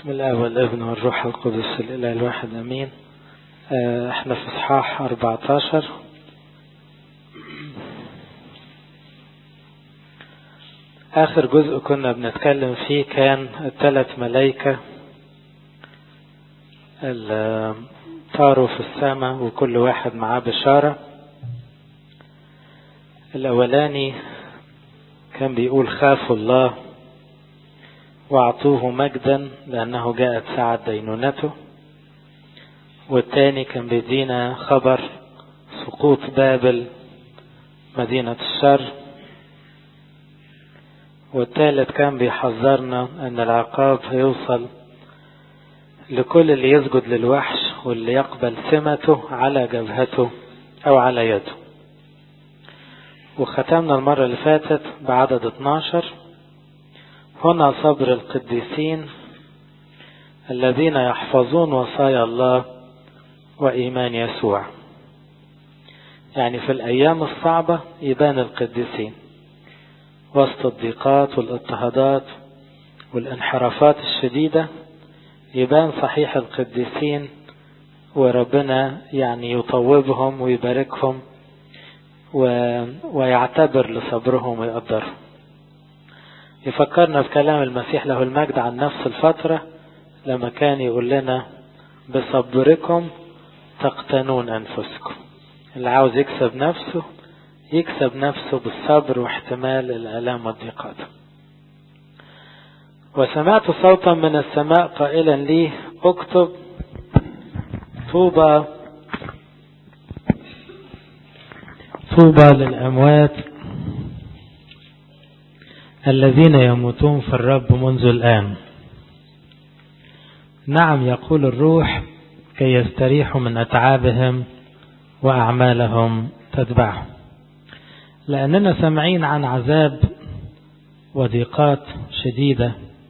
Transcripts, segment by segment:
بسم الله والابن والروح القدس الإله الواحد أمين احنا في اصحاح 14 آخر جزء كنا بنتكلم فيه كان الثلاث ملايكة اللي طاروا في السماء وكل واحد معاه بشارة الأولاني كان بيقول خافوا الله واعطوه مجدا لأنه جاءت ساعة دينونته والتاني كان بيدينا خبر سقوط بابل مدينة الشر والثالث كان بيحذرنا ان العقاب هيوصل لكل اللي يسجد للوحش واللي يقبل سمته على جبهته او على يده وختمنا المرة اللي فاتت بعدد 12 هنا صبر القديسين الذين يحفظون وصايا الله وإيمان يسوع يعني في الأيام الصعبة يبان القديسين وسط الضيقات والاضطهادات والانحرافات الشديدة يبان صحيح القديسين وربنا يعني يطوبهم ويباركهم و... ويعتبر لصبرهم ويقدرهم يفكرنا بكلام المسيح له المجد عن نفس الفترة لما كان يقول لنا بصبركم تقتنون أنفسكم اللي عاوز يكسب نفسه يكسب نفسه بالصبر واحتمال الآلام والضيقات وسمعت صوتا من السماء قائلا لي اكتب طوبى طوبى للأموات الذين يموتون في الرب منذ الآن نعم يقول الروح كي يستريحوا من أتعابهم وأعمالهم تتبعهم لأننا سامعين عن عذاب وضيقات شديدة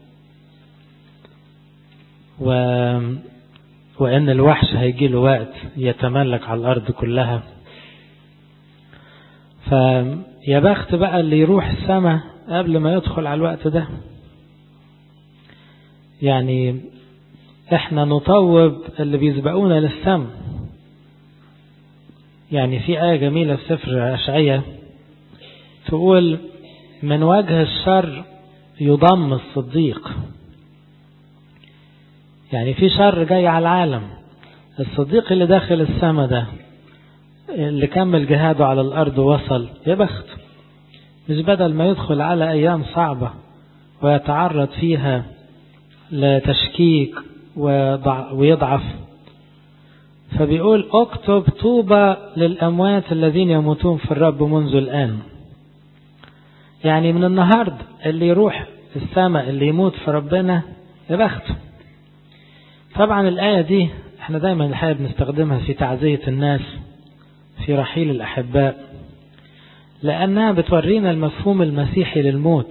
و... وأن الوحش هيجي له وقت يتملك على الأرض كلها فيا بخت بقى اللي يروح السماء قبل ما يدخل على الوقت ده يعني احنا نطوب اللي بيسبقونا للسماء يعني في آية جميلة في سفر أشعية تقول من وجه الشر يضم الصديق يعني في شر جاي على العالم الصديق اللي داخل السماء ده اللي كمل جهاده على الأرض وصل يا بخت مش بدل ما يدخل على أيام صعبة ويتعرض فيها لتشكيك ويضعف فبيقول اكتب طوبى للأموات الذين يموتون في الرب منذ الآن يعني من النهاردة اللي يروح السماء اللي يموت في ربنا يا بخته طبعا الآية دي احنا دايما الحقيقة بنستخدمها في تعزية الناس في رحيل الأحباء لأنها بتورينا المفهوم المسيحي للموت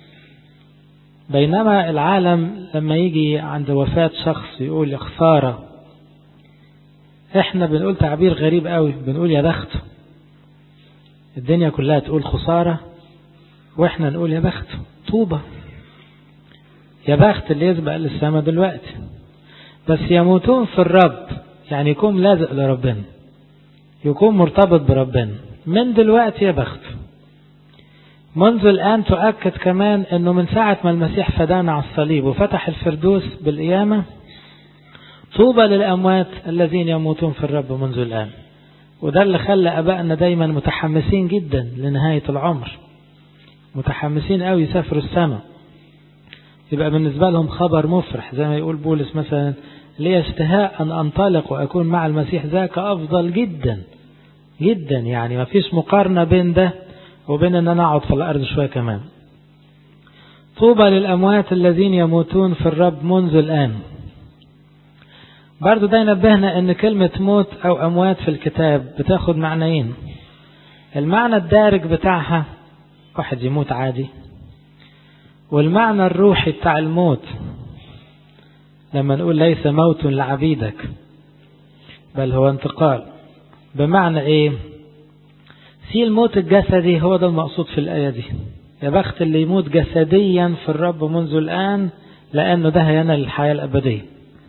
بينما العالم لما يجي عند وفاة شخص يقول يا خسارة احنا بنقول تعبير غريب قوي بنقول يا بخت الدنيا كلها تقول خسارة واحنا نقول يا بخت طوبة يا بخت اللي يسبق للسماء دلوقتي بس يموتون في الرب يعني يكون لازق لربنا يكون مرتبط بربنا من دلوقتي يا بخت منذ الآن تؤكد كمان أنه من ساعة ما المسيح فدانا على الصليب وفتح الفردوس بالقيامة طوبى للأموات الذين يموتون في الرب منذ الآن وده اللي خلى أبائنا دايما متحمسين جدا لنهاية العمر متحمسين قوي يسافروا السماء يبقى بالنسبة لهم خبر مفرح زي ما يقول بولس مثلا لي اشتهاء أن أنطلق وأكون مع المسيح ذاك أفضل جدا جدا يعني ما فيش مقارنة بين ده وبين أن أنا أقعد في الأرض شوية كمان طوبى للأموات الذين يموتون في الرب منذ الآن برضو ده ينبهنا أن كلمة موت أو أموات في الكتاب بتاخد معنيين المعنى الدارج بتاعها واحد يموت عادي والمعنى الروحي بتاع الموت لما نقول ليس موت لعبيدك بل هو انتقال بمعنى ايه في الموت الجسدي هو ده المقصود في الآية دي يا بخت اللي يموت جسديا في الرب منذ الآن لأنه ده هينال الحياة الأبدية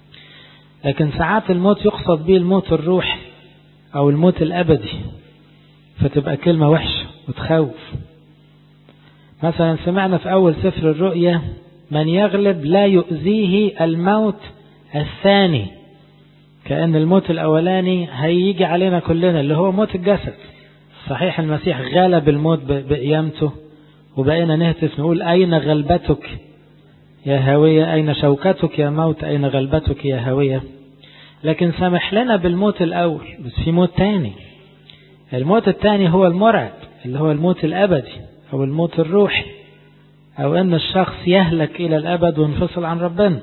لكن ساعات الموت يقصد به الموت الروحي أو الموت الأبدي فتبقى كلمة وحشة وتخوف مثلا سمعنا في أول سفر الرؤيا من يغلب لا يؤذيه الموت الثاني كأن الموت الأولاني هيجي علينا كلنا اللي هو موت الجسد صحيح المسيح غلب الموت بقيامته وبقينا نهتف نقول أين غلبتك يا هاوية أين شوكتك يا موت أين غلبتك يا هاوية لكن سمح لنا بالموت الأول بس في موت تاني الموت التاني هو المرعب اللي هو الموت الأبدي أو الموت الروحي أو أن الشخص يهلك إلى الأبد وينفصل عن ربنا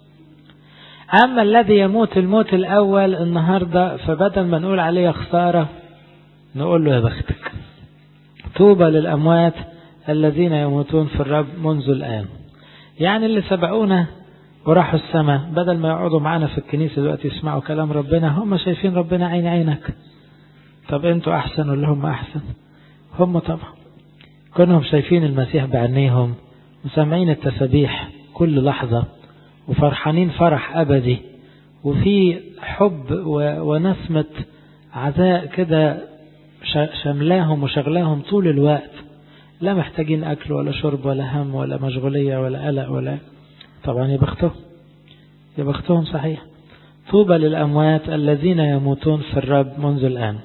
أما الذي يموت الموت الأول النهاردة فبدل ما نقول عليه خسارة نقول له يا بختك طوبى للأموات الذين يموتون في الرب منذ الآن يعني اللي سبقونا وراحوا السماء بدل ما يقعدوا معانا في الكنيسة دلوقتي يسمعوا كلام ربنا هم شايفين ربنا عين عينك طب انتوا أحسن ولا هم أحسن هم طبعا كونهم شايفين المسيح بعينيهم وسامعين التسابيح كل لحظة وفرحانين فرح أبدي وفي حب ونسمة عزاء كده شملاهم وشغلاهم طول الوقت لا محتاجين أكل ولا شرب ولا هم ولا مشغولية ولا قلق ولا طبعا يبختهم يبختهم صحيح طوبى للأموات الذين يموتون في الرب منذ الآن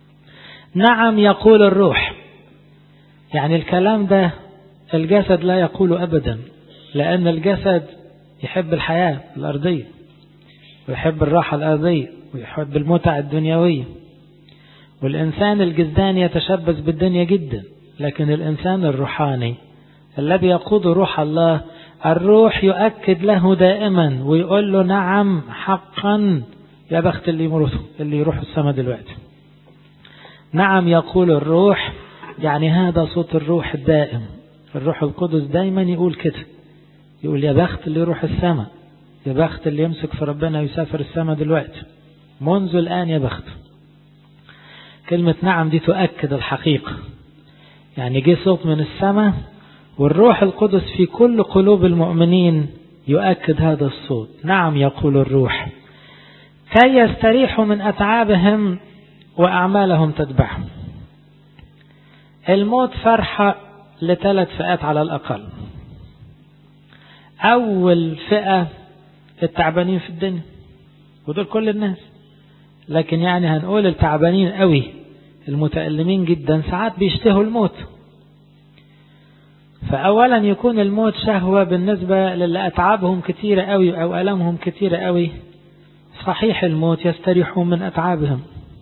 نعم يقول الروح يعني الكلام ده الجسد لا يقول أبدا لأن الجسد يحب الحياة الأرضية ويحب الراحة الأرضية ويحب المتع الدنيوية والإنسان الجزداني يتشبث بالدنيا جدا لكن الإنسان الروحاني الذي يقود روح الله الروح يؤكد له دائما ويقول له نعم حقا يا بخت اللي يمرثوا اللي يروحوا السماء دلوقتي نعم يقول الروح يعني هذا صوت الروح الدائم الروح القدس دايما يقول كده يقول يا بخت اللي يروح السماء يا بخت اللي يمسك في ربنا ويسافر السماء دلوقتي منذ الآن يا بخت كلمة نعم دي تؤكد الحقيقة يعني جه صوت من السماء والروح القدس في كل قلوب المؤمنين يؤكد هذا الصوت نعم يقول الروح كي يستريحوا من أتعابهم وأعمالهم تتبعهم الموت فرحة لثلاث فئات على الأقل أول فئة التعبانين في الدنيا ودول كل الناس لكن يعني هنقول التعبانين قوي المتألمين جدا ساعات بيشتهوا الموت فأولا يكون الموت شهوة بالنسبة للي أتعابهم كتيرة قوي أو ألمهم كتيرة قوي صحيح الموت يستريحون من أتعابهم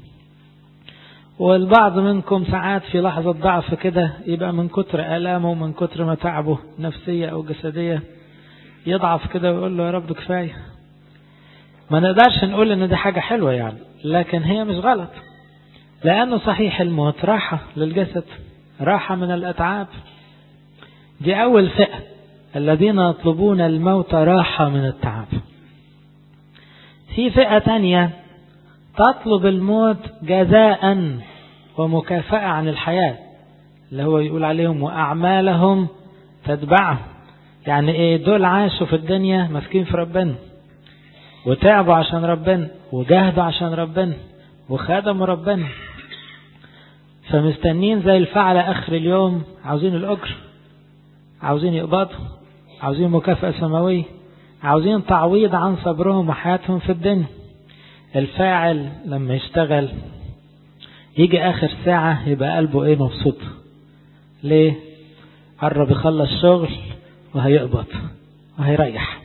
والبعض منكم ساعات في لحظة ضعف كده يبقى من كتر ألامه ومن كتر ما تعبه نفسية أو جسدية يضعف كده ويقول له يا رب كفاية ما نقدرش نقول ان دي حاجة حلوة يعني لكن هي مش غلط لأنه صحيح الموت راحة للجسد راحة من الأتعاب دي أول فئة الذين يطلبون الموت راحة من التعب في فئة تانية تطلب الموت جزاء ومكافأة عن الحياة اللي هو يقول عليهم وأعمالهم تتبعهم يعني ايه دول عاشوا في الدنيا ماسكين في ربنا وتعبوا عشان ربنا وجاهدوا عشان ربنا وخدموا ربنا فمستنين زي الفعل اخر اليوم عاوزين الاجر عاوزين يقبضوا عاوزين مكافأة سماوية عاوزين تعويض عن صبرهم وحياتهم في الدنيا الفاعل لما يشتغل يجي اخر ساعة يبقى قلبه ايه مبسوط ليه قرب يخلص شغل وهيقبض وهيريح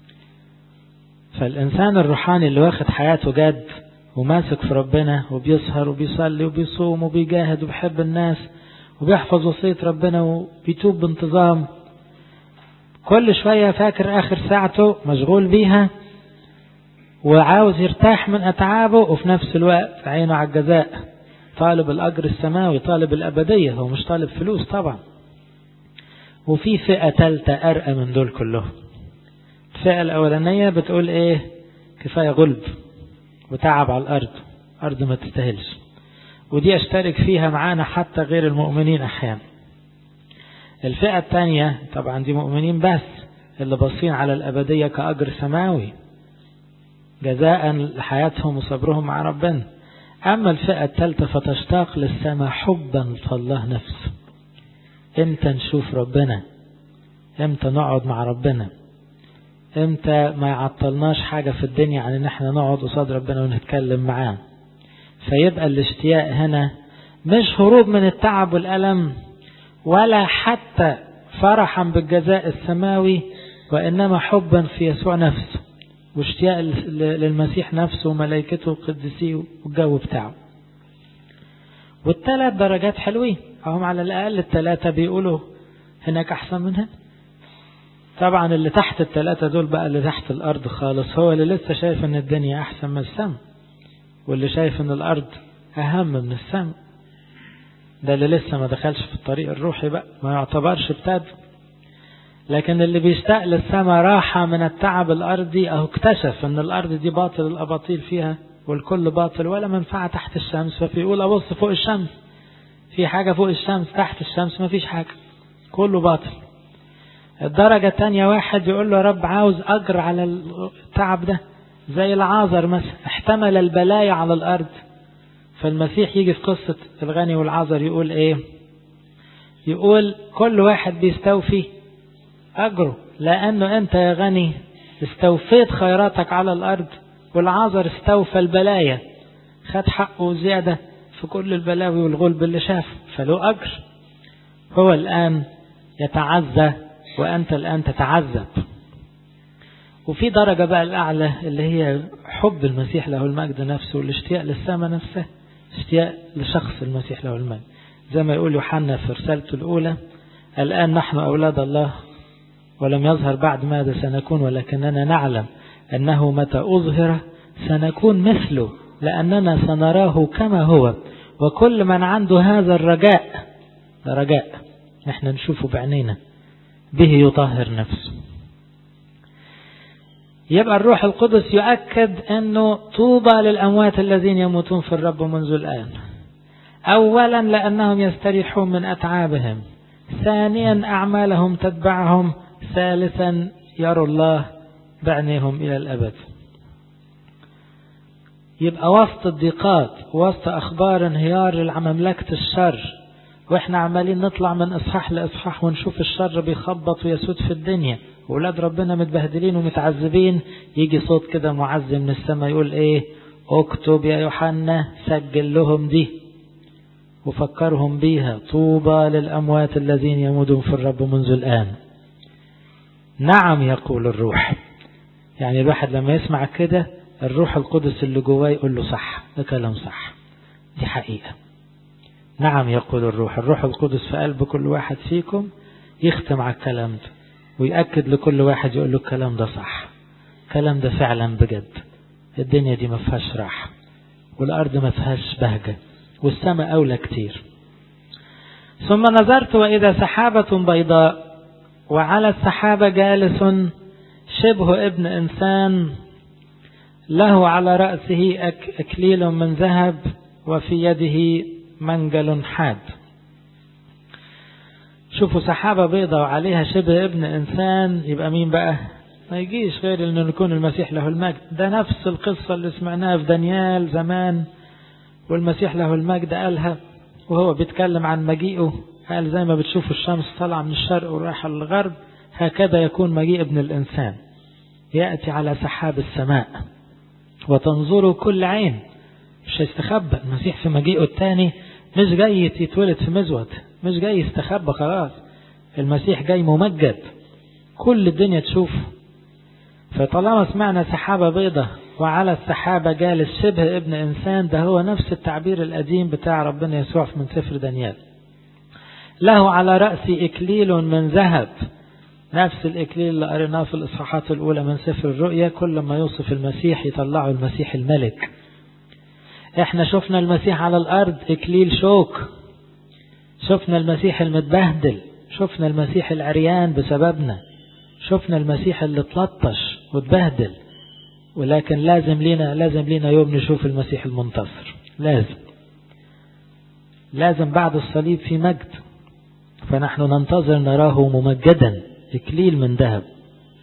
فالإنسان الروحاني اللي واخد حياته جد وماسك في ربنا وبيسهر وبيصلي وبيصوم وبيجاهد وبيحب الناس وبيحفظ وصية ربنا وبيتوب بانتظام كل شوية فاكر آخر ساعته مشغول بيها وعاوز يرتاح من أتعابه وفي نفس الوقت عينه على الجزاء طالب الأجر السماوي طالب الأبدية هو مش طالب فلوس طبعا وفي فئة تالتة أرقى من دول كلهم الفئة الأولانية بتقول إيه كفاية غلب وتعب على الأرض أرض ما تستاهلش ودي أشترك فيها معانا حتى غير المؤمنين أحيانا الفئة الثانية طبعا دي مؤمنين بس اللي باصين على الأبدية كأجر سماوي جزاء لحياتهم وصبرهم مع ربنا أما الفئة الثالثة فتشتاق للسماء حبا فالله نفسه امتى نشوف ربنا امتى نقعد مع ربنا امتى ما يعطلناش حاجة في الدنيا عن ان احنا نقعد قصاد ربنا ونتكلم معاه فيبقى الاشتياق هنا مش هروب من التعب والألم ولا حتى فرحا بالجزاء السماوي وإنما حبا في يسوع نفسه واشتياق للمسيح نفسه وملائكته وقدسيه والجو بتاعه والثلاث درجات حلوين هم على الأقل الثلاثة بيقولوا هناك أحسن من هنا طبعا اللي تحت الثلاثة دول بقى اللي تحت الأرض خالص هو اللي لسه شايف ان الدنيا أحسن من السماء واللي شايف ان الأرض أهم من السماء ده اللي لسه ما دخلش في الطريق الروحي بقى ما يعتبرش ابتدى لكن اللي بيشتاق للسماء راحة من التعب الأرضي أهو اكتشف ان الأرض دي باطل الأباطيل فيها والكل باطل ولا منفعة تحت الشمس فبيقول أبص فوق الشمس في حاجة فوق الشمس تحت الشمس ما فيش حاجة كله باطل الدرجة الثانية واحد يقول له يا رب عاوز أجر على التعب ده زي العازر مثلا احتمل البلايا على الأرض فالمسيح يجي في قصة الغني والعازر يقول ايه يقول كل واحد بيستوفي أجره لأنه أنت يا غني استوفيت خيراتك على الأرض والعازر استوفى البلايا خد حقه زيادة في كل البلاوي والغلب اللي شافه فله أجر هو الآن يتعزى وأنت الآن تتعذب وفي درجة بقى الأعلى اللي هي حب المسيح له المجد نفسه والاشتياق للسماء نفسه اشتياق لشخص المسيح له المجد زي ما يقول يوحنا في رسالته الأولى الآن نحن أولاد الله ولم يظهر بعد ماذا سنكون ولكننا نعلم أنه متى أظهر سنكون مثله لأننا سنراه كما هو وكل من عنده هذا الرجاء ده رجاء نحن نشوفه بعينينا به يطهر نفسه يبقى الروح القدس يؤكد أنه طوبى للأموات الذين يموتون في الرب منذ الآن أولا لأنهم يستريحون من أتعابهم ثانيا أعمالهم تتبعهم ثالثا يروا الله بعينيهم إلى الأبد يبقى وسط الضيقات وسط أخبار انهيار مملكة الشر واحنا عمالين نطلع من اصحاح لاصحاح ونشوف الشر بيخبط ويسود في الدنيا ولاد ربنا متبهدلين ومتعذبين يجي صوت كده معزي من السماء يقول ايه اكتب يا يوحنا سجل لهم دي وفكرهم بيها طوبى للأموات الذين يموتون في الرب منذ الآن نعم يقول الروح يعني الواحد لما يسمع كده الروح القدس اللي جواه يقول له صح ده كلام صح دي حقيقة نعم يقول الروح الروح القدس في قلب كل واحد فيكم يختم على الكلام ده ويأكد لكل واحد يقول له الكلام ده صح الكلام ده فعلا بجد الدنيا دي ما فيهاش راحة والأرض ما فيهاش بهجة والسماء أولى كتير ثم نظرت وإذا سحابة بيضاء وعلى السحابة جالس شبه ابن إنسان له على رأسه أكليل من ذهب وفي يده منجل حاد شوفوا سحابة بيضة وعليها شبه ابن إنسان يبقى مين بقى ما يجيش غير أنه يكون المسيح له المجد ده نفس القصة اللي سمعناها في دانيال زمان والمسيح له المجد قالها وهو بيتكلم عن مجيئه قال زي ما بتشوفوا الشمس طالعة من الشرق ورايحة للغرب هكذا يكون مجيء ابن الإنسان يأتي على سحاب السماء وتنظر كل عين مش هيستخبى المسيح في مجيئه الثاني مش جاي يتولد في مزود مش جاي يستخبى خلاص المسيح جاي ممجد كل الدنيا تشوفه فطالما سمعنا سحابة بيضة وعلى السحابة جالس شبه ابن إنسان ده هو نفس التعبير القديم بتاع ربنا يسوع من سفر دانيال له على رأسي إكليل من ذهب نفس الإكليل اللي قريناه في الإصحاحات الأولى من سفر الرؤيا كل ما يوصف المسيح يطلعه المسيح الملك احنا شفنا المسيح على الأرض إكليل شوك شفنا المسيح المتبهدل شفنا المسيح العريان بسببنا شفنا المسيح اللي اتلطش واتبهدل ولكن لازم لينا لازم لينا يوم نشوف المسيح المنتصر لازم لازم بعد الصليب في مجد فنحن ننتظر نراه ممجدا إكليل من ذهب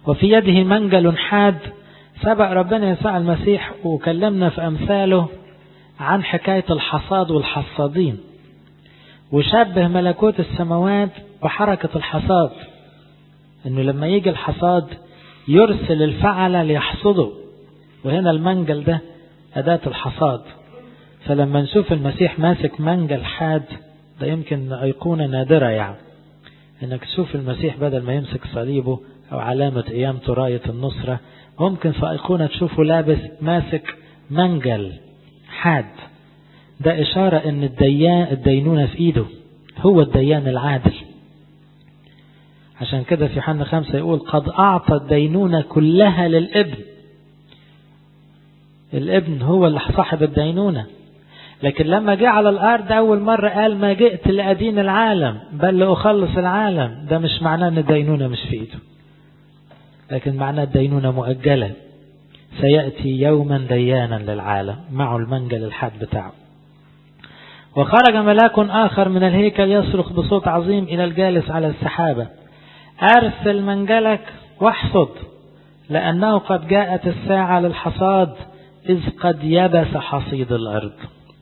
وفي يده منجل حاد سبق ربنا يسوع المسيح وكلمنا في أمثاله عن حكاية الحصاد والحصادين وشبه ملكوت السماوات بحركة الحصاد انه لما يجي الحصاد يرسل الفعل ليحصده وهنا المنجل ده أداة الحصاد فلما نشوف المسيح ماسك منجل حاد ده يمكن أيقونة نادرة يعني انك تشوف المسيح بدل ما يمسك صليبه او علامة قيامته راية النصرة ممكن في أيقونة تشوفه لابس ماسك منجل حاد ده إشارة ان الديان الدينونة في ايده هو الديان العادل عشان كده في حنا خمسة يقول قد أعطى الدينونة كلها للابن الابن هو اللي صاحب الدينونة لكن لما جه على الأرض أول مرة قال ما جئت لأدين العالم بل لأخلص العالم ده مش معناه أن الدينونة مش في إيده لكن معناه الدينونة مؤجلة سيأتي يوما ديانا للعالم معه المنجل الحاد بتاعه وخرج ملاك آخر من الهيكل يصرخ بصوت عظيم إلى الجالس على السحابة أرسل منجلك واحصد لأنه قد جاءت الساعة للحصاد إذ قد يبس حصيد الأرض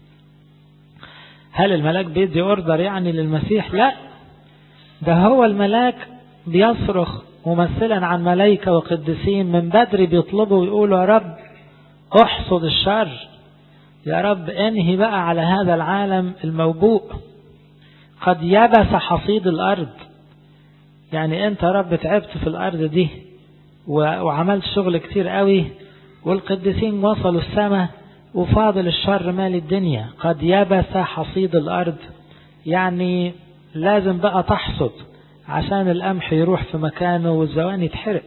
هل الملاك بيدي أوردر يعني للمسيح لا ده هو الملاك بيصرخ ممثلا عن ملائكة وقدسين من بدري بيطلبوا ويقولوا يا رب احصد الشر يا رب انهي بقى على هذا العالم الموبوء قد يبس حصيد الأرض يعني انت يا رب تعبت في الأرض دي وعملت شغل كتير قوي والقديسين وصلوا السماء وفاضل الشر مال الدنيا قد يبس حصيد الأرض يعني لازم بقى تحصد عشان القمح يروح في مكانه والزوان يتحرق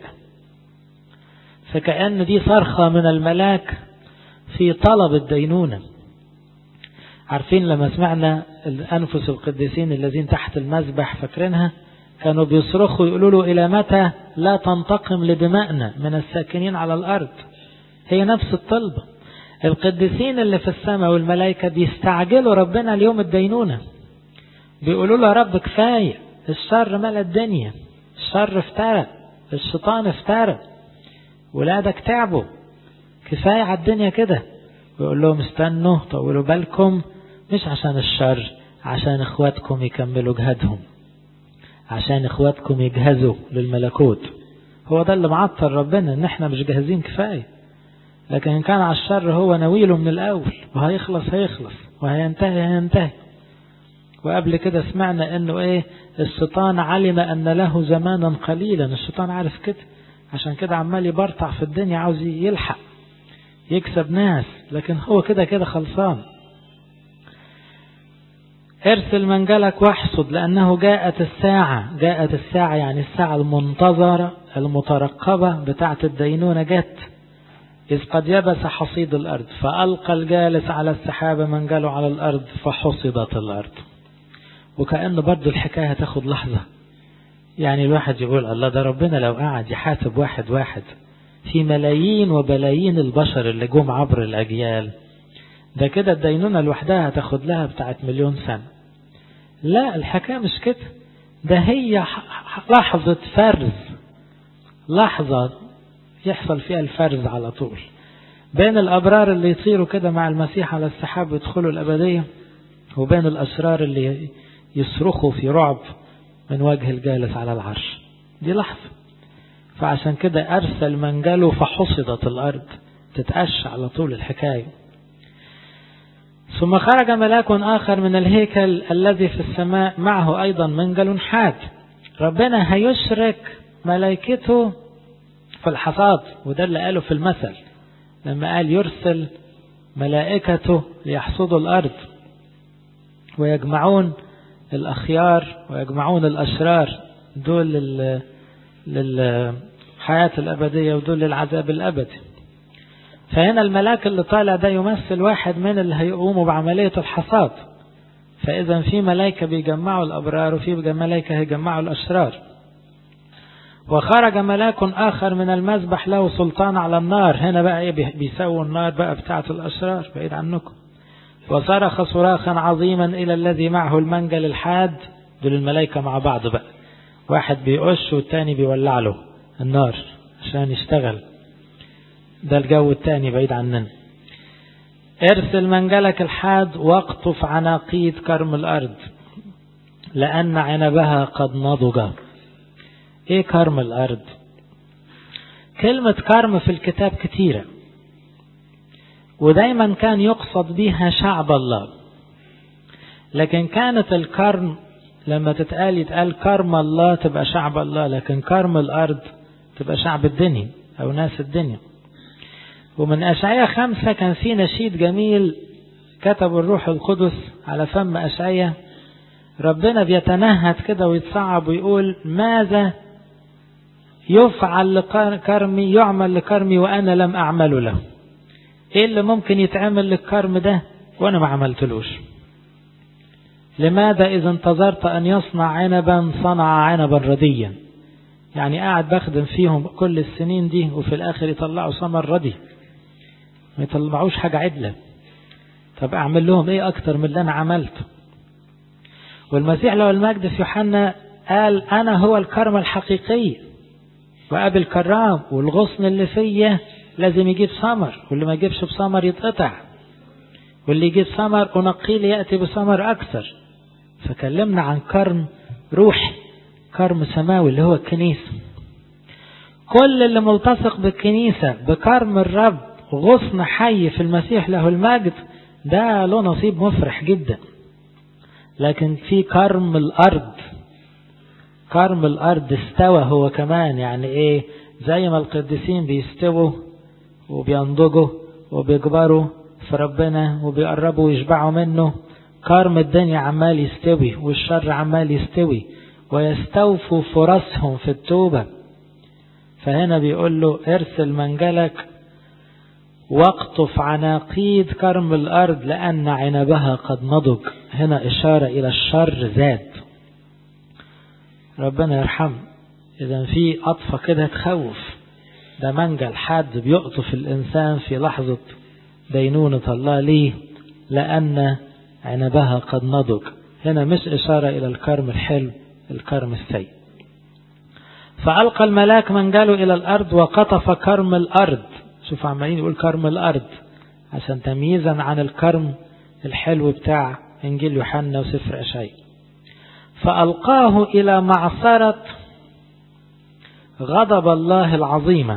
فكأن دي صرخة من الملاك في طلب الدينونة عارفين لما سمعنا الأنفس القديسين الذين تحت المذبح فاكرينها كانوا بيصرخوا يقولوا له إلى متى لا تنتقم لدمائنا من الساكنين على الأرض هي نفس الطلبة القديسين اللي في السماء والملائكة بيستعجلوا ربنا اليوم الدينونة بيقولوا له يا رب كفاية الشر ملا الدنيا الشر افترى الشيطان افترى ولادك تعبوا كفاية على الدنيا كده ويقول لهم استنوا طولوا بالكم مش عشان الشر عشان اخواتكم يكملوا جهادهم عشان اخواتكم يجهزوا للملكوت هو ده اللي معطل ربنا ان احنا مش جاهزين كفاية لكن ان كان على الشر هو نويله من الاول وهيخلص هيخلص وهينتهي هينتهي وقبل كده سمعنا انه ايه الشيطان علم ان له زمانا قليلا الشيطان عارف كده عشان كده عمال يبرطع في الدنيا عاوز يلحق يكسب ناس لكن هو كده كده خلصان ارسل منجلك واحصد لأنه جاءت الساعة جاءت الساعة يعني الساعة المنتظرة المترقبة بتاعة الدينونة جت إذ قد يبس حصيد الأرض فألقى الجالس على السحابة منجله على الأرض فحصدت الأرض وكأن برضو الحكاية هتاخد لحظة يعني الواحد يقول الله ده ربنا لو قعد يحاسب واحد واحد في ملايين وبلايين البشر اللي جم عبر الأجيال ده كده الدينونة لوحدها هتاخد لها بتاعت مليون سنة لا الحكاية مش كده ده هي لحظة فرز لحظة يحصل فيها الفرز على طول بين الأبرار اللي يطيروا كده مع المسيح على السحاب ويدخلوا الأبدية وبين الأشرار اللي يصرخوا في رعب من وجه الجالس على العرش دي لحظة فعشان كده أرسل منجله فحصدت الأرض تتأش على طول الحكاية ثم خرج ملاك آخر من الهيكل الذي في السماء معه أيضا منجل حاد ربنا هيشرك ملائكته في الحصاد وده اللي قاله في المثل لما قال يرسل ملائكته ليحصدوا الأرض ويجمعون الأخيار ويجمعون الأشرار دول لل... للحياة الأبدية ودول للعذاب الأبدي فهنا الملاك اللي طالع ده يمثل واحد من اللي هيقوموا بعملية الحصاد فإذا في ملائكة بيجمعوا الأبرار وفي ملائكة هيجمعوا الأشرار وخرج ملاك آخر من المذبح له سلطان على النار هنا بقى إيه بيسووا النار بقى بتاعة الأشرار بعيد عنكم وصرخ صراخا عظيما إلى الذي معه المنجل الحاد دول الملائكة مع بعض بقى واحد بيقش والتاني بيولع له النار عشان يشتغل ده الجو التاني بعيد عننا ارسل منجلك الحاد واقطف عناقيد كرم الأرض لأن عنبها قد نضج ايه كرم الأرض كلمة كرم في الكتاب كتيرة ودايما كان يقصد بها شعب الله لكن كانت الكرم لما تتقال يتقال كرم الله تبقى شعب الله لكن كرم الأرض تبقى شعب الدنيا أو ناس الدنيا ومن أشعية خمسة كان في نشيد جميل كتب الروح القدس على فم أشعية ربنا بيتنهد كده ويتصعب ويقول ماذا يفعل لكرمي يعمل لكرمي وأنا لم أعمله له إيه اللي ممكن يتعمل للكرم ده وأنا ما عملتلوش لماذا إذا انتظرت أن يصنع عنبا صنع عنبا رديا يعني قاعد بخدم فيهم كل السنين دي وفي الآخر يطلعوا ثمر ردي ما يطلعوش حاجة عدلة طب أعمل لهم إيه أكتر من اللي أنا عملته والمسيح لو المجد في يوحنا قال أنا هو الكرم الحقيقي وأبي الكرام والغصن اللي فيا لازم يجيب ثمر واللي ما يجيبش بثمر يتقطع واللي يجيب ثمر أنقيه ليأتي بثمر أكثر فكلمنا عن كرم روحي كرم سماوي اللي هو الكنيسة كل اللي ملتصق بالكنيسة بكرم الرب غصن حي في المسيح له المجد ده له نصيب مفرح جدا لكن في كرم الأرض كرم الأرض استوى هو كمان يعني إيه زي ما القديسين بيستووا وبينضجوا وبيكبروا في ربنا وبيقربوا ويشبعوا منه كرم الدنيا عمال يستوي والشر عمال يستوي ويستوفوا فرصهم في التوبة فهنا بيقول له ارسل منجلك واقطف عناقيد كرم الأرض لأن عنبها قد نضج هنا إشارة إلى الشر زاد ربنا يرحم إذا في قطفة كده تخوف ده منجل حد بيقطف الإنسان في لحظة دينونة الله ليه لأن عنبها قد نضج هنا مش إشارة إلى الكرم الحلو الكرم السيء فألقى الملاك منجله إلى الأرض وقطف كرم الأرض شوف عمالين يقول كرم الأرض عشان تمييزا عن الكرم الحلو بتاع إنجيل يوحنا وسفر أشعي فألقاه إلى معصرة غضب الله العظيمة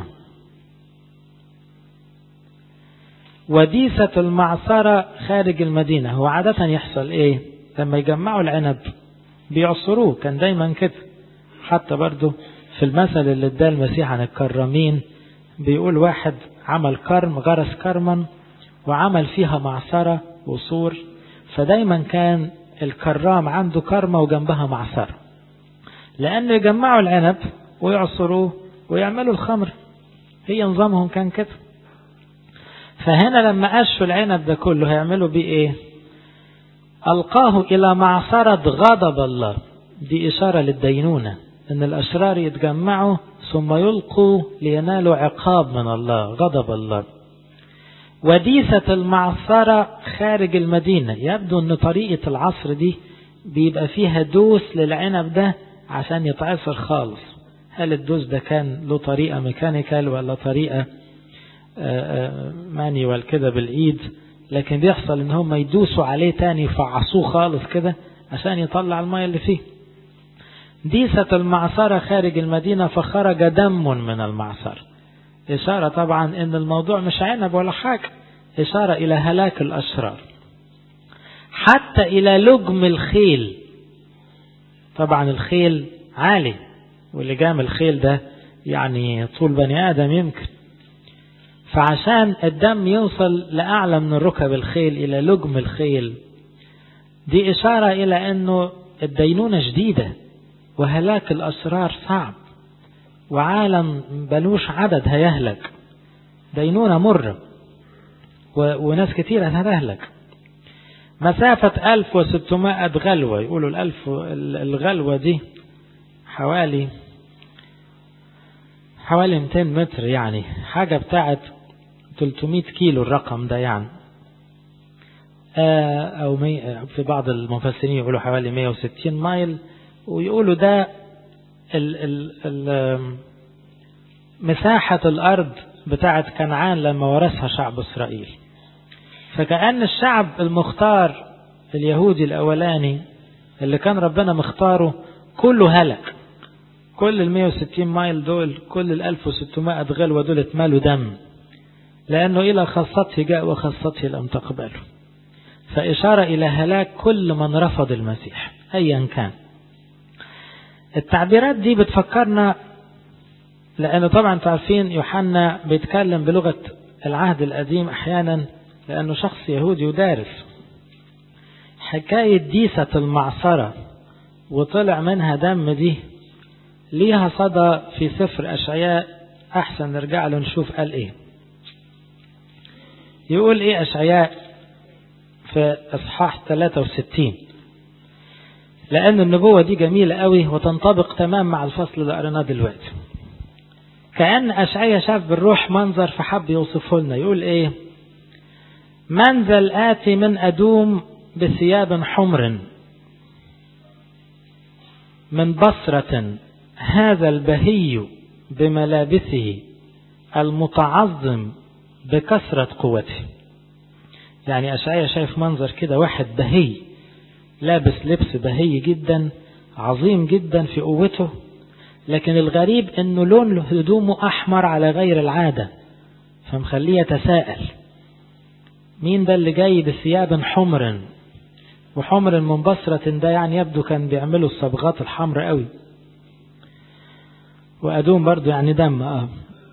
وديسة المعصرة خارج المدينة هو عادة يحصل إيه لما يجمعوا العنب بيعصروه كان دايما كده حتى برضو في المثل اللي اداه المسيح عن الكرامين بيقول واحد عمل كرم غرس كرما وعمل فيها معصرة وصور فدايما كان الكرام عنده كرمة وجنبها معصرة لأنه يجمعوا العنب ويعصروه ويعملوا الخمر هي نظامهم كان كده فهنا لما قشوا العنب ده كله هيعملوا بيه ايه ألقاه إلى معصرة غضب الله دي إشارة للدينونة أن الأشرار يتجمعوا ثم يلقوا لينالوا عقاب من الله غضب الله وديسة المعصرة خارج المدينة يبدو أن طريقة العصر دي بيبقى فيها دوس للعنب ده عشان يتعصر خالص هل الدوس ده كان له طريقة ميكانيكال ولا طريقة مانيوال كده بالإيد لكن بيحصل ان هم يدوسوا عليه تاني يفعصوه خالص كده عشان يطلع المية اللي فيه ديسة المعصرة خارج المدينة فخرج دم من المعصرة إشارة طبعا ان الموضوع مش عنب ولا حاجة إشارة إلى هلاك الأشرار حتى إلى لجم الخيل طبعا الخيل عالي ولجام الخيل ده يعني طول بني آدم يمكن فعشان الدم يوصل لأعلى من ركب الخيل إلى لجم الخيل دي إشارة إلى أنه الدينونة شديدة وهلاك الأسرار صعب وعالم بلوش عدد هيهلك دينونة مرة وناس كتير هتهلك مسافة 1600 غلوة يقولوا الألف الغلوة دي حوالي حوالي 200 متر يعني حاجة بتاعت 300 كيلو الرقم ده يعني أو في بعض المفسرين يقولوا حوالي 160 مايل ويقولوا ده ال ال ال مساحة الأرض بتاعت كنعان لما ورثها شعب إسرائيل فكأن الشعب المختار اليهودي الأولاني اللي كان ربنا مختاره كله هلك كل ال 160 مايل دول كل ال 1600 غلوة دول اتمالوا دم لأنه إلى خاصته جاء وخاصته لم تقبله فإشارة إلى هلاك كل من رفض المسيح أيا كان التعبيرات دي بتفكرنا لأنه طبعا تعرفين يوحنا بيتكلم بلغة العهد القديم أحيانا لأنه شخص يهودي ودارس حكاية ديسة المعصرة وطلع منها دم دي ليها صدى في سفر أشعياء أحسن نرجع له نشوف قال إيه يقول إيه أشعياء في إصحاح 63 لأن النبوة دي جميلة قوي وتنطبق تمام مع الفصل اللي قريناه دلوقتي كأن أشعياء شاف بالروح منظر فحب يوصفه لنا يقول إيه منزل آتي من أدوم بثياب حمر من بصرة هذا البهي بملابسه المتعظم بكثرة قوته يعني أشعيا شايف منظر كده واحد بهي لابس لبس بهي جدا عظيم جدا في قوته لكن الغريب انه لون هدومه احمر على غير العادة فمخليه يتساءل مين ده اللي جاي بثياب حمر وحمر من بصرة ده يعني يبدو كان بيعملوا الصبغات الحمر قوي وأدوم برضو يعني دم اه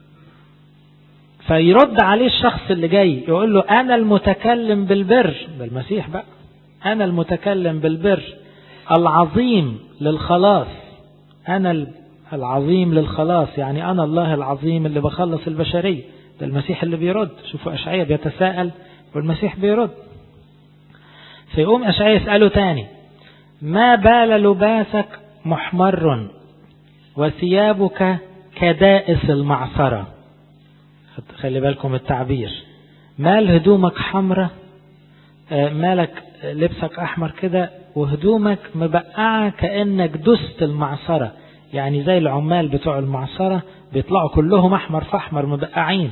فيرد عليه الشخص اللي جاي يقول له أنا المتكلم بالبر ده المسيح بقى أنا المتكلم بالبر العظيم للخلاص أنا العظيم للخلاص يعني أنا الله العظيم اللي بخلص البشرية ده المسيح اللي بيرد شوفوا أشعية بيتساءل والمسيح بيرد فيقوم أشعية يسأله تاني ما بال لباسك محمر وثيابك كدائس المعصرة خلي بالكم التعبير مال هدومك حمرة مالك لبسك أحمر كده وهدومك مبقعة كأنك دست المعصرة يعني زي العمال بتوع المعصرة بيطلعوا كلهم أحمر فأحمر مبقعين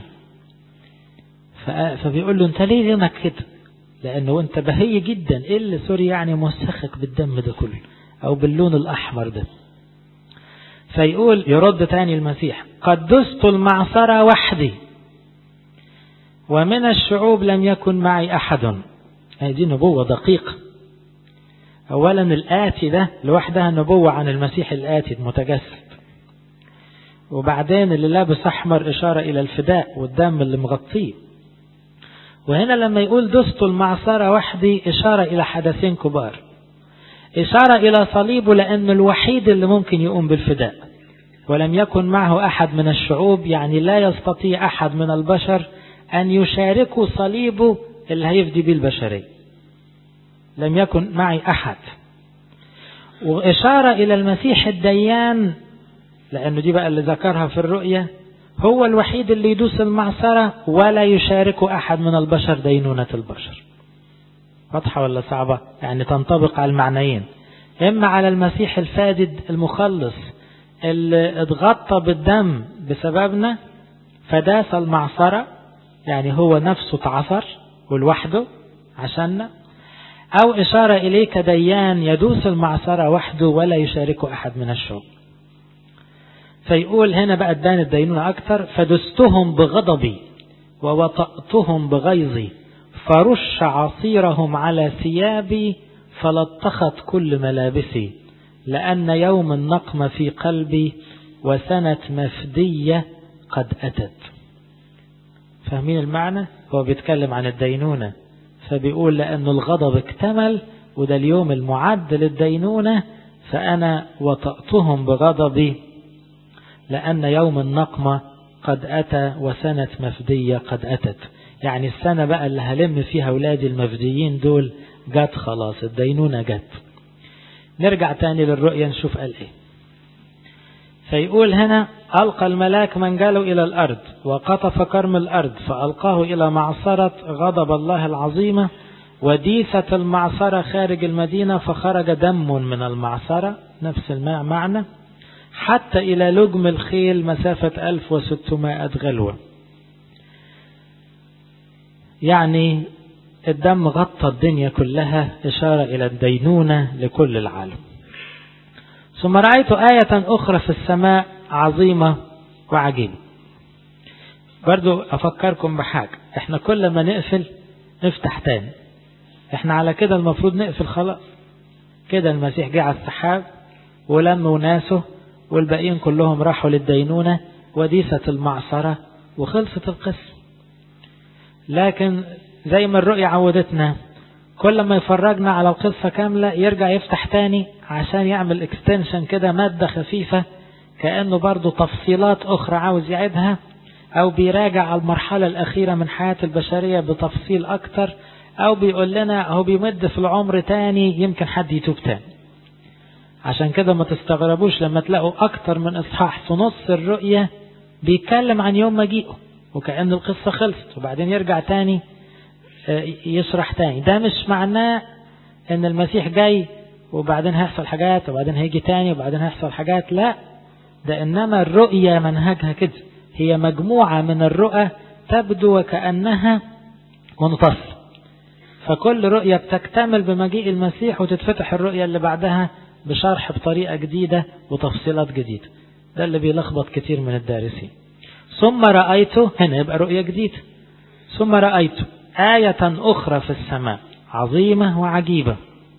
فبيقول له انت ليه لونك كده لأنه انت بهي جدا ايه اللي سوري يعني موسخك بالدم ده كله أو باللون الأحمر ده فيقول يرد تاني المسيح قد دست المعصرة وحدي ومن الشعوب لم يكن معي أحد دي نبوة دقيقة أولا الآتي ده لوحدها نبوة عن المسيح الآتي المتجسد وبعدين اللي لابس أحمر إشارة إلى الفداء والدم اللي مغطيه وهنا لما يقول دست المعصرة وحدي إشارة إلى حدثين كبار إشارة إلى صليبه لأنه الوحيد اللي ممكن يقوم بالفداء ولم يكن معه أحد من الشعوب يعني لا يستطيع أحد من البشر أن يشاركوا صليبه اللي هيفدي به البشرية لم يكن معي أحد وإشارة إلى المسيح الديان لأنه دي بقى اللي ذكرها في الرؤية هو الوحيد اللي يدوس المعصرة ولا يشارك أحد من البشر دينونة البشر واضحة ولا صعبة يعني تنطبق على المعنيين إما على المسيح الفادد المخلص اللي اتغطى بالدم بسببنا فداس المعصرة يعني هو نفسه تعصر ولوحده عشاننا أو إشارة إليه كديان يدوس المعصرة وحده ولا يشاركه أحد من الشعوب فيقول هنا بقى تبان الدينونة أكثر فدستهم بغضبي ووطأتهم بغيظي فرش عصيرهم على ثيابي فلطخت كل ملابسي لأن يوم النقم في قلبي وسنة مفدية قد أتت فاهمين المعنى هو بيتكلم عن الدينونة فبيقول لأن الغضب اكتمل وده اليوم المعد للدينونة فأنا وطأتهم بغضبي لأن يوم النقمة قد أتى وسنة مفدية قد أتت يعني السنة بقى اللي هلم فيها أولادي المفديين دول جت خلاص الدينونة جت نرجع تاني للرؤية نشوف قال ايه فيقول هنا ألقى الملاك من جاله إلى الأرض وقطف كرم الأرض فألقاه إلى معصرة غضب الله العظيمة وديسة المعصرة خارج المدينة فخرج دم من المعصرة نفس المعنى حتى إلى لجم الخيل مسافة 1600 غلوة يعني الدم غطى الدنيا كلها إشارة إلى الدينونة لكل العالم ثم رأيت آية أخرى في السماء عظيمة وعجيبة برضو أفكركم بحاجة احنا كل ما نقفل نفتح تاني احنا على كده المفروض نقفل خلاص كده المسيح جه على السحاب ولم وناسه والباقيين كلهم راحوا للدينونة وديسة المعصرة وخلصت القصة لكن زي ما الرؤية عودتنا كل ما يفرجنا على القصة كاملة يرجع يفتح تاني عشان يعمل اكستنشن كده مادة خفيفة كأنه برضو تفصيلات أخرى عاوز يعيدها أو بيراجع على المرحلة الأخيرة من حياة البشرية بتفصيل أكتر أو بيقول لنا هو بيمد في العمر تاني يمكن حد يتوب تاني عشان كده ما تستغربوش لما تلاقوا أكتر من إصحاح في نص الرؤية بيتكلم عن يوم مجيئه وكأن القصة خلصت وبعدين يرجع تاني يشرح تاني ده مش معناه ان المسيح جاي وبعدين هيحصل حاجات وبعدين هيجي تاني وبعدين هيحصل حاجات لا ده انما الرؤية منهجها كده هي مجموعة من الرؤى تبدو وكأنها منفصلة فكل رؤية بتكتمل بمجيء المسيح وتتفتح الرؤية اللي بعدها بشرح بطريقة جديدة وتفصيلات جديدة ده اللي بيلخبط كتير من الدارسين ثم رأيته هنا يبقى رؤية جديدة ثم رأيته آية أخرى في السماء عظيمة وعجيبة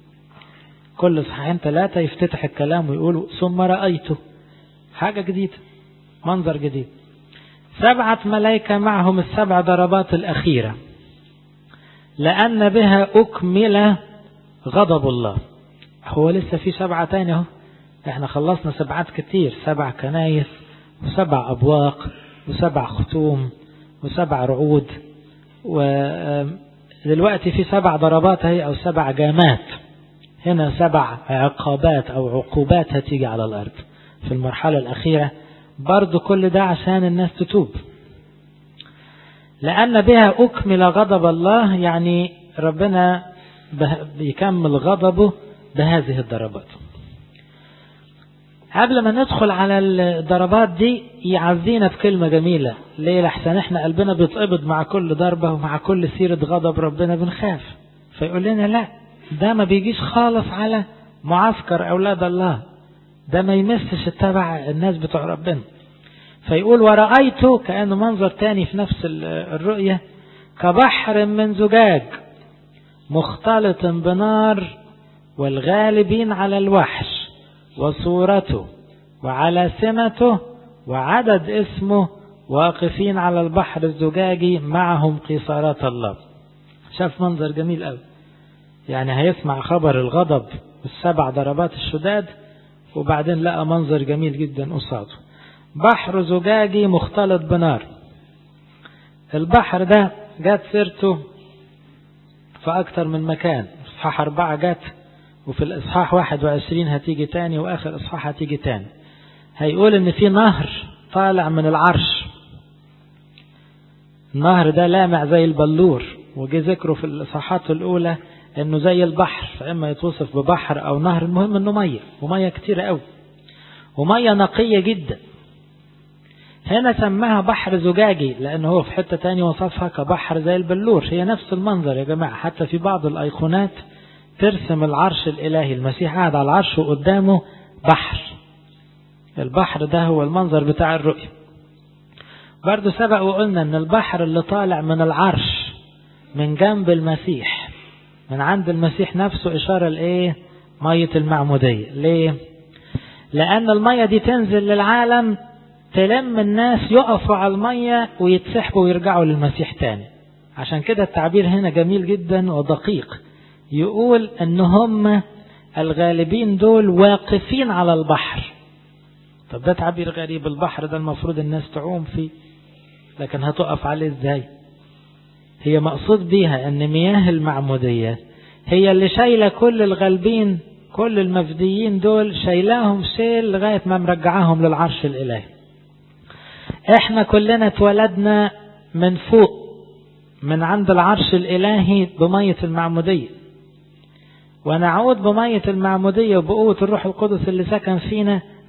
كل صحيحين ثلاثة يفتتح الكلام ويقولوا ثم رأيته حاجة جديدة منظر جديد سبعة ملائكة معهم السبع ضربات الأخيرة لأن بها أكمل غضب الله هو لسه في سبعة تاني اهو احنا خلصنا سبعات كتير سبع كنايس وسبع أبواق وسبع ختوم وسبع رعود ودلوقتي في سبع ضربات هي أو سبع جامات هنا سبع عقابات أو عقوبات هتيجي على الأرض في المرحلة الأخيرة برضو كل ده عشان الناس تتوب لأن بها أكمل غضب الله يعني ربنا بيكمل غضبه بهذه الضربات قبل ما ندخل على الضربات دي يعزينا بكلمة جميلة ليه لحسن احنا قلبنا بيتقبض مع كل ضربة ومع كل سيرة غضب ربنا بنخاف فيقول لنا لا ده ما بيجيش خالص على معسكر أولاد الله ده ما يمسش التبع الناس بتوع ربنا فيقول ورأيته كأنه منظر تاني في نفس الرؤية كبحر من زجاج مختلط بنار والغالبين على الوحش وصورته وعلى سمته وعدد اسمه واقفين على البحر الزجاجي معهم قيصارات الله شاف منظر جميل قوي يعني هيسمع خبر الغضب والسبع ضربات الشداد وبعدين لقى منظر جميل جدا قصاده بحر زجاجي مختلط بنار البحر ده جات سيرته في أكتر من مكان إصحاح أربعة جات وفي الإصحاح 21 هتيجي تاني وآخر إصحاح هتيجي تاني هيقول إن في نهر طالع من العرش النهر ده لامع زي البلور وجه ذكره في الإصحاحات الأولى إنه زي البحر فإما يتوصف ببحر أو نهر المهم إنه مية ومية كتيرة قوي ومية نقية جدا هنا سماها بحر زجاجي لأنه هو في حتة تاني وصفها كبحر زي البلور هي نفس المنظر يا جماعة حتى في بعض الأيقونات ترسم العرش الإلهي المسيح قاعد على العرش وقدامه بحر البحر ده هو المنظر بتاع الرؤية برضو سبق وقلنا ان البحر اللي طالع من العرش من جنب المسيح من عند المسيح نفسه إشارة لإيه مية المعمودية ليه لأن المية دي تنزل للعالم تلم الناس يقفوا على المية ويتسحبوا ويرجعوا للمسيح تاني عشان كده التعبير هنا جميل جدا ودقيق يقول ان هم الغالبين دول واقفين على البحر طب ده تعبير غريب البحر ده المفروض الناس تعوم فيه لكن هتقف عليه ازاي هي مقصود بيها ان مياه المعمودية هي اللي شايلة كل الغالبين كل المفديين دول شايلاهم شيل لغاية ما مرجعاهم للعرش الإلهي احنا كلنا اتولدنا من فوق من عند العرش الإلهي بمية المعمودية ونعود بمية المعمودية وبقوة الروح القدس اللي سكن فينا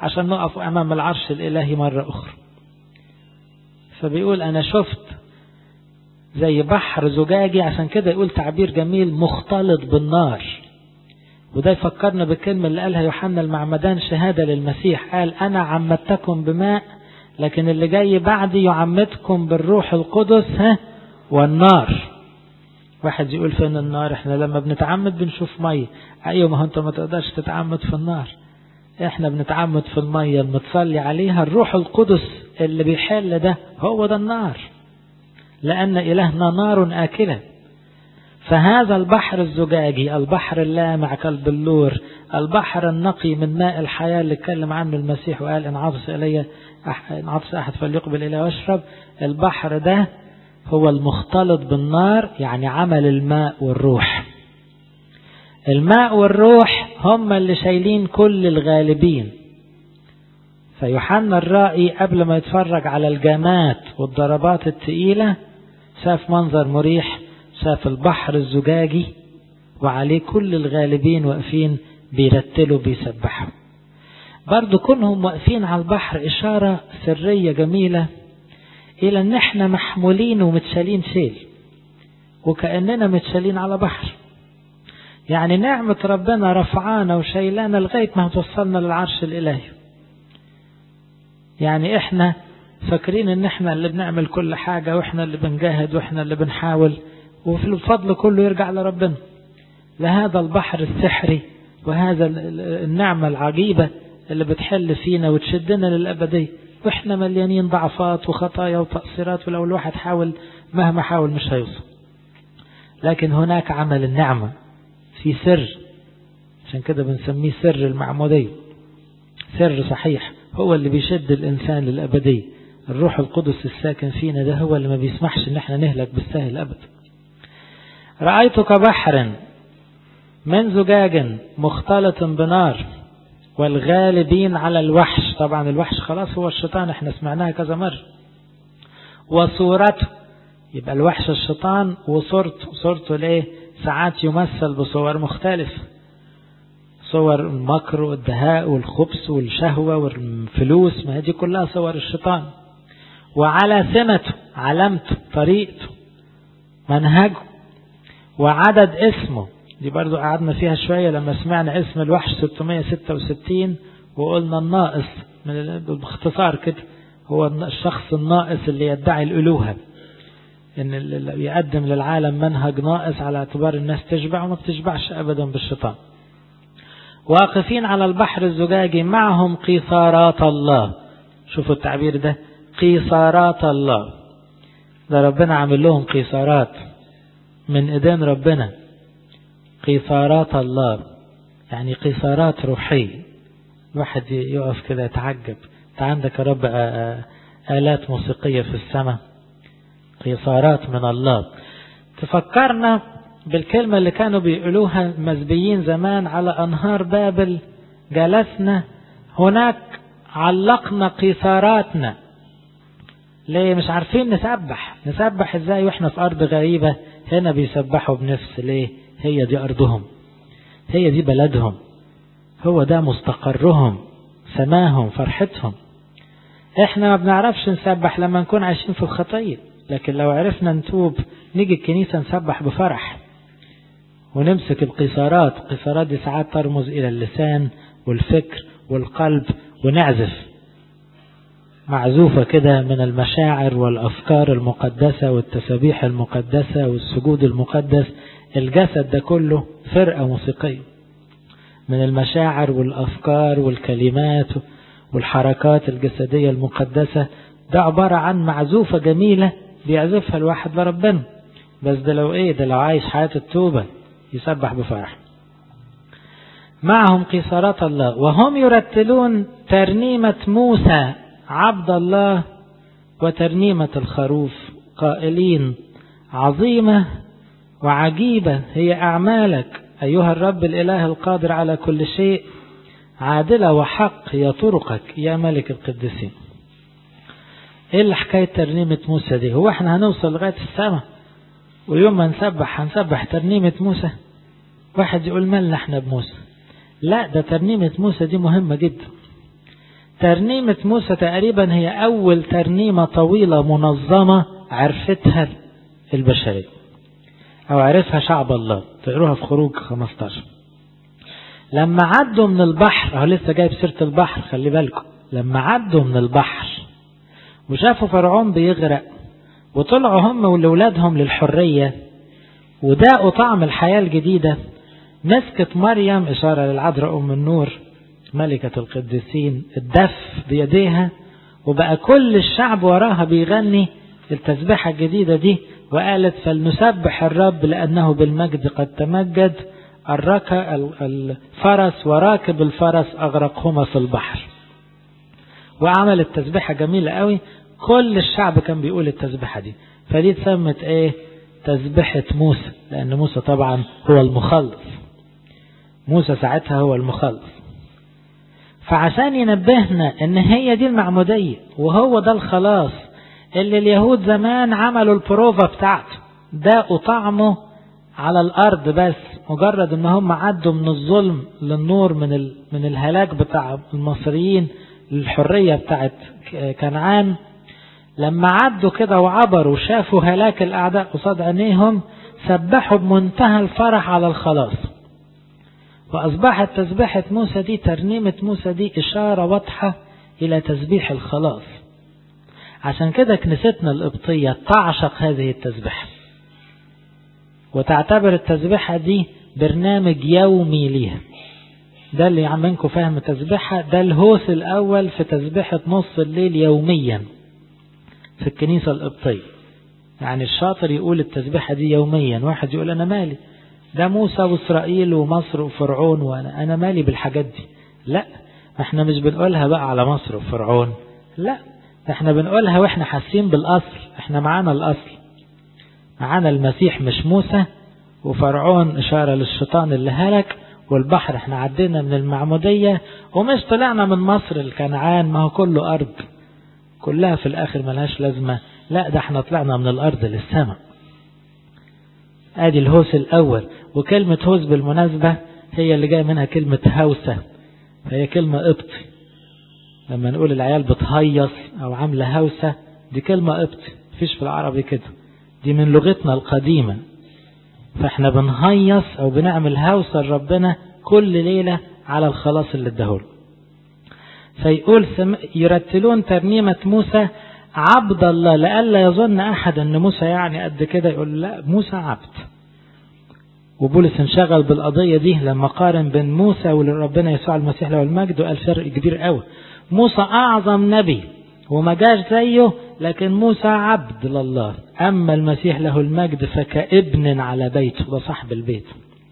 عشان نقف أمام العرش الإلهي مرة أخرى فبيقول أنا شفت زي بحر زجاجي عشان كده يقول تعبير جميل مختلط بالنار وده يفكرنا بالكلمة اللي قالها يوحنا المعمدان شهادة للمسيح قال أنا عمدتكم بماء لكن اللي جاي بعدي يعمدكم بالروح القدس ها والنار واحد يقول فين النار احنا لما بنتعمد بنشوف مية ايوه ما هو انت ما تقدرش تتعمد في النار احنا بنتعمد في المية المتصلي عليها الروح القدس اللي بيحل ده هو ده النار لأن إلهنا نار آكلة فهذا البحر الزجاجي البحر اللامع كالبلور البحر النقي من ماء الحياة اللي اتكلم عنه المسيح وقال إن عطس إلي إن عطس أحد فليقبل إلي واشرب البحر ده هو المختلط بالنار يعني عمل الماء والروح الماء والروح هم اللي شايلين كل الغالبين فيوحنا الرائي قبل ما يتفرج على الجامات والضربات التقيلة شاف منظر مريح شاف البحر الزجاجي وعليه كل الغالبين واقفين بيرتلوا بيسبحوا برضو كونهم واقفين على البحر إشارة سرية جميلة إلى أن احنا محمولين ومتشالين شيل وكأننا متشالين على بحر يعني نعمة ربنا رفعانا وشيلانا لغاية ما توصلنا للعرش الإلهي يعني احنا فاكرين ان احنا اللي بنعمل كل حاجة واحنا اللي بنجاهد واحنا اللي بنحاول وفي الفضل كله يرجع لربنا لهذا البحر السحري وهذا النعمة العجيبة اللي بتحل فينا وتشدنا للأبدية واحنا مليانين ضعفات وخطايا وتقصيرات ولو الواحد حاول مهما حاول مش هيوصل لكن هناك عمل النعمة في سر عشان كده بنسميه سر المعمودية سر صحيح هو اللي بيشد الإنسان للأبدية الروح القدس الساكن فينا ده هو اللي ما بيسمحش ان احنا نهلك بالسهل أبدا رأيت كبحر من زجاج مختلط بنار والغالبين على الوحش طبعا الوحش خلاص هو الشيطان احنا سمعناها كذا مرة وصورته يبقى الوحش الشيطان وصورته صورته ليه ساعات يمثل بصور مختلفة صور المكر والدهاء والخبث والشهوة والفلوس ما هذه كلها صور الشيطان وعلى سمته علامته طريقته منهجه وعدد اسمه دي برضو قعدنا فيها شوية لما سمعنا اسم الوحش 666 وقلنا الناقص من باختصار كده هو الشخص الناقص اللي يدعي الألوهة ان يقدم للعالم منهج ناقص على اعتبار الناس تشبع وما بتشبعش ابدا بالشيطان واقفين على البحر الزجاجي معهم قيثارات الله شوفوا التعبير ده قيثارات الله ده ربنا عامل لهم قيثارات من ايدين ربنا قيثارات الله يعني قيثارات روحية الواحد يقف كده يتعجب انت عندك يا رب آلات موسيقية في السماء قيثارات من الله تفكرنا بالكلمة اللي كانوا بيقولوها المزبيين زمان على أنهار بابل جلسنا هناك علقنا قيثاراتنا ليه مش عارفين نسبح نسبح ازاي واحنا في أرض غريبة هنا بيسبحوا بنفس ليه هي دي أرضهم هي دي بلدهم هو ده مستقرهم سماهم فرحتهم احنا ما بنعرفش نسبح لما نكون عايشين في الخطية لكن لو عرفنا نتوب نيجي الكنيسة نسبح بفرح ونمسك القيثارات القيثارات دي ساعات ترمز إلى اللسان والفكر والقلب ونعزف معزوفة كده من المشاعر والأفكار المقدسة والتسابيح المقدسة والسجود المقدس الجسد ده كله فرقة موسيقية من المشاعر والأفكار والكلمات والحركات الجسدية المقدسة ده عبارة عن معزوفة جميلة بيعزفها الواحد لربنا بس ده لو ايه ده لو عايش حياة التوبة يسبح بفرح معهم قيصارات الله وهم يرتلون ترنيمة موسى عبد الله وترنيمة الخروف قائلين عظيمة وعجيبة هي أعمالك أيها الرب الإله القادر على كل شيء عادلة وحق هي طرقك يا ملك القديسين ايه اللي حكاية ترنيمة موسى دي هو احنا هنوصل لغاية السماء ويوم ما نسبح هنسبح ترنيمة موسى واحد يقول مالنا احنا بموسى لا ده ترنيمة موسى دي مهمة جدا ترنيمة موسى تقريبا هي أول ترنيمة طويلة منظمة عرفتها البشرية أو عرفها شعب الله تقروها في خروج 15 لما عدوا من البحر أهو لسه جايب سيرة البحر خلي بالكم لما عدوا من البحر وشافوا فرعون بيغرق وطلعوا هم ولولادهم للحرية وداقوا طعم الحياة الجديدة مسكت مريم إشارة للعذراء أم النور ملكة القديسين الدف بيديها وبقى كل الشعب وراها بيغني التسبيحة الجديدة دي وقالت فلنسبح الرب لأنه بالمجد قد تمجد الرك الفرس وراكب الفرس أغرقهما في البحر وعملت تسبيحة جميلة قوي كل الشعب كان بيقول التسبيحة دي فدي اتسمت ايه تسبيحة موسى لأن موسى طبعا هو المخلص موسى ساعتها هو المخلص فعشان ينبهنا ان هي دي المعمودية وهو ده الخلاص اللي اليهود زمان عملوا البروفا بتاعته داقوا طعمه على الارض بس مجرد ان هم عدوا من الظلم للنور من ال... من الهلاك بتاع المصريين للحرية بتاعت كنعان لما عدوا كده وعبروا وشافوا هلاك الاعداء قصاد عينيهم سبحوا بمنتهى الفرح على الخلاص وأصبحت تسبيحة موسى دي ترنيمة موسى دي إشارة واضحة إلى تسبيح الخلاص عشان كده كنيستنا القبطية تعشق هذه التسبيحة وتعتبر التسبيحة دي برنامج يومي ليها ده اللي عمنكم فاهم التسبيحة ده الهوس الأول في تسبيحة نص الليل يوميا في الكنيسة القبطية يعني الشاطر يقول التسبيحة دي يوميا واحد يقول أنا مالي ده موسى وإسرائيل ومصر وفرعون وأنا أنا مالي بالحاجات دي لا احنا مش بنقولها بقى على مصر وفرعون لا احنا بنقولها واحنا حاسين بالأصل احنا معانا الأصل معانا المسيح مش موسى وفرعون إشارة للشيطان اللي هلك والبحر احنا عدينا من المعمودية ومش طلعنا من مصر الكنعان ما هو كله أرض كلها في الآخر ملهاش لازمة لا ده احنا طلعنا من الأرض للسماء ادي الهوس الاول وكلمة هوس بالمناسبة هي اللي جاي منها كلمة هوسة فهي كلمة قبطي لما نقول العيال بتهيص او عاملة هوسة دي كلمة قبطي مفيش في العربي كده دي من لغتنا القديمة فاحنا بنهيص او بنعمل هوسة لربنا كل ليلة على الخلاص اللي اداهوله فيقول يرتلون ترنيمة موسى عبد الله لئلا يظن أحد أن موسى يعني قد كده يقول لا موسى عبد وبولس انشغل بالقضية دي لما قارن بين موسى وربنا يسوع المسيح له المجد وقال فرق كبير قوي موسى أعظم نبي وما جاش زيه لكن موسى عبد لله أما المسيح له المجد فكابن على بيته ده صاحب البيت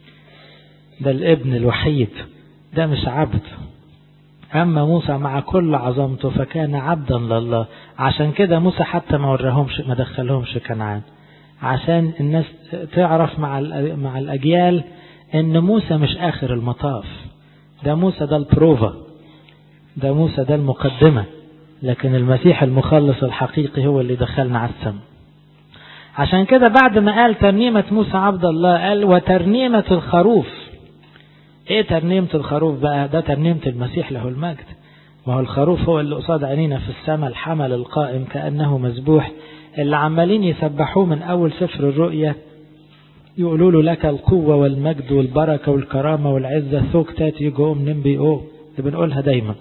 ده الابن الوحيد ده مش عبد أما موسى مع كل عظمته فكان عبدا لله عشان كده موسى حتى ما وراهمش ما دخلهمش كنعان عشان الناس تعرف مع مع الأجيال إن موسى مش آخر المطاف ده موسى ده البروفا ده موسى ده المقدمة لكن المسيح المخلص الحقيقي هو اللي دخلنا على السماء عشان كده بعد ما قال ترنيمة موسى عبد الله قال وترنيمة الخروف ايه ترنيمة الخروف بقى ده ترنيمة المسيح له المجد ما هو الخروف هو اللي قصاد عينينا في السماء الحمل القائم كأنه مذبوح اللي عمالين يسبحوه من أول سفر الرؤيا يقولوا له لك القوة والمجد والبركة والكرامة والعزة ثوك تاتي جوم نمبي أو اللي بنقولها دايما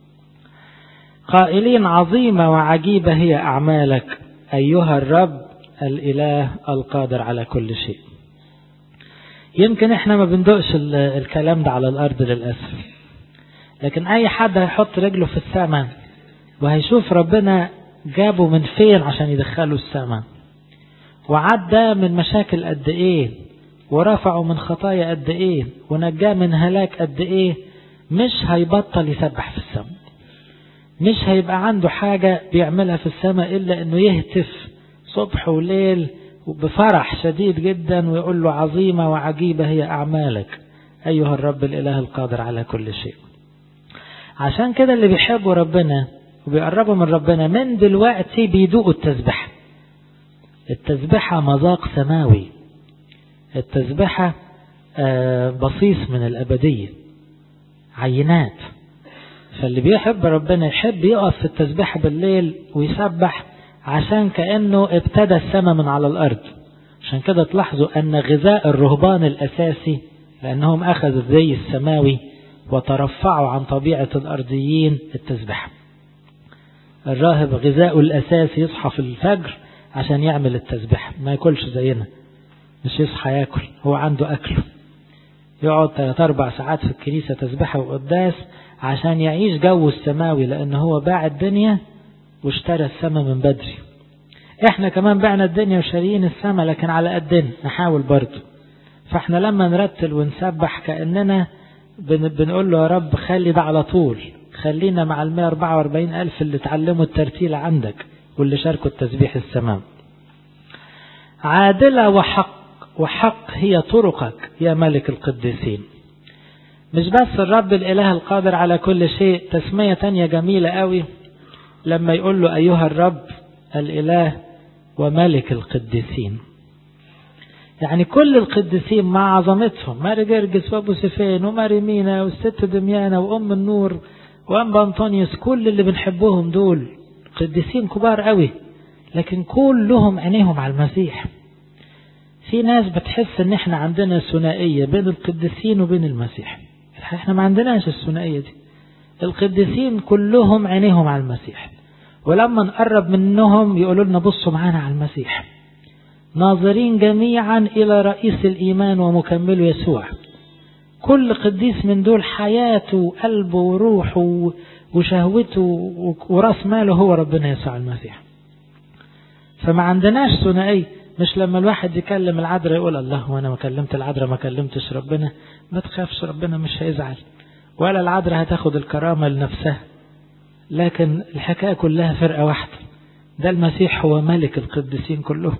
قائلين عظيمة وعجيبة هي أعمالك أيها الرب الإله القادر على كل شيء يمكن احنا ما بندقش الكلام ده على الأرض للأسف لكن أي حد هيحط رجله في السماء وهيشوف ربنا جابه من فين عشان يدخله السماء وعدى من مشاكل قد ايه ورفعه من خطايا قد ايه ونجاه من هلاك قد ايه مش هيبطل يسبح في السماء مش هيبقى عنده حاجة بيعملها في السماء إلا أنه يهتف صبح وليل وبفرح شديد جدا ويقول له عظيمة وعجيبة هي أعمالك أيها الرب الإله القادر على كل شيء عشان كده اللي بيحبوا ربنا وبيقربوا من ربنا من دلوقتي بيدوقوا التسبحة التسبحة مذاق سماوي التسبحة بصيص من الأبدية عينات فاللي بيحب ربنا يحب يقف في التسبيح بالليل ويسبح عشان كأنه ابتدى السماء من على الأرض عشان كده تلاحظوا أن غذاء الرهبان الأساسي لأنهم أخذوا الزي السماوي وترفعوا عن طبيعة الأرضيين التسبيح الراهب غذاءه الأساسي يصحى في الفجر عشان يعمل التسبيح ما ياكلش زينا مش يصحى ياكل هو عنده أكله يقعد ثلاث أربع ساعات في الكنيسة تسبحه وقداس عشان يعيش جو السماوي لأن هو باع الدنيا واشترى السماء من بدري احنا كمان بعنا الدنيا وشاريين السماء لكن على قدنا نحاول برضه فاحنا لما نرتل ونسبح كأننا بن بنقول له يا رب خلي ده على طول خلينا مع ال 144 ألف اللي اتعلموا الترتيل عندك واللي شاركوا التسبيح السماوي عادلة وحق وحق هي طرقك يا ملك القديسين مش بس الرب الإله القادر على كل شيء تسمية تانية جميلة قوي لما يقول له أيها الرب الإله وملك القديسين يعني كل القديسين مع عظمتهم ماري جرجس وابو سفين وماري مينا والست دميانة وام النور وانبا انطونيوس كل اللي بنحبهم دول قديسين كبار قوي لكن كلهم عينيهم على المسيح في ناس بتحس ان احنا عندنا ثنائية بين القديسين وبين المسيح احنا ما عندناش الثنائية دي القديسين كلهم عينيهم على المسيح ولما نقرب منهم يقولوا لنا بصوا معانا على المسيح ناظرين جميعا إلى رئيس الإيمان ومكمله يسوع كل قديس من دول حياته وقلبه وروحه وشهوته وراس ماله هو ربنا يسوع المسيح فما عندناش ثنائي مش لما الواحد يكلم العذراء يقول الله وانا ما كلمت العذراء ما كلمتش ربنا ما تخافش ربنا مش هيزعل ولا العذراء هتاخد الكرامة لنفسها لكن الحكاية كلها فرقة واحدة ده المسيح هو ملك القديسين كلهم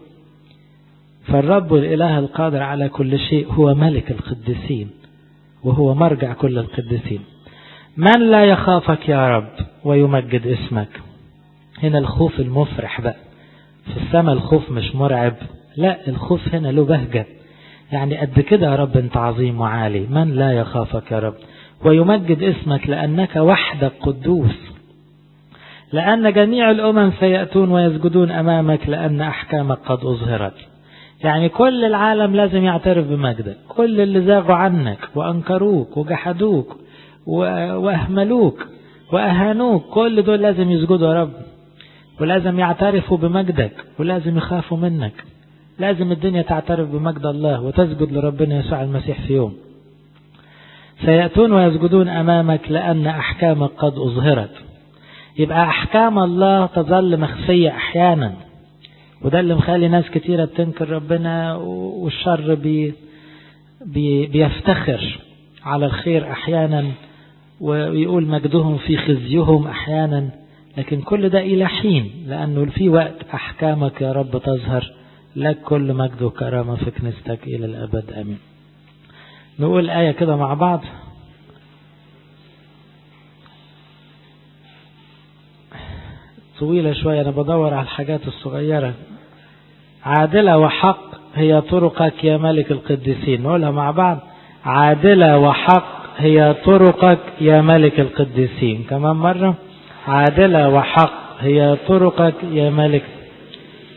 فالرب الإله القادر على كل شيء هو ملك القديسين وهو مرجع كل القديسين من لا يخافك يا رب ويمجد اسمك هنا الخوف المفرح بقى في السماء الخوف مش مرعب لا الخوف هنا له بهجة يعني قد كده يا رب انت عظيم وعالي من لا يخافك يا رب ويمجد اسمك لأنك وحدك قدوس لأن جميع الأمم سيأتون ويسجدون أمامك لأن أحكامك قد أظهرت يعني كل العالم لازم يعترف بمجدك كل اللي زاغوا عنك وأنكروك وجحدوك وأهملوك وأهانوك كل دول لازم يسجدوا يا رب ولازم يعترفوا بمجدك ولازم يخافوا منك لازم الدنيا تعترف بمجد الله وتسجد لربنا يسوع المسيح في يوم سيأتون ويسجدون أمامك لأن أحكامك قد أظهرت يبقى أحكام الله تظل مخفية أحيانا وده اللي مخلي ناس كتيرة بتنكر ربنا والشر بي بي بيفتخر على الخير أحيانا ويقول مجدهم في خزيهم أحيانا لكن كل ده إلى حين لأنه في وقت أحكامك يا رب تظهر لك كل مجد وكرامة في كنيستك إلى الأبد أمين نقول آية كده مع بعض طويلة شوية أنا بدور على الحاجات الصغيرة عادلة وحق هي طرقك يا ملك القديسين نقولها مع بعض عادلة وحق هي طرقك يا ملك القديسين كمان مرة عادلة وحق هي طرقك يا ملك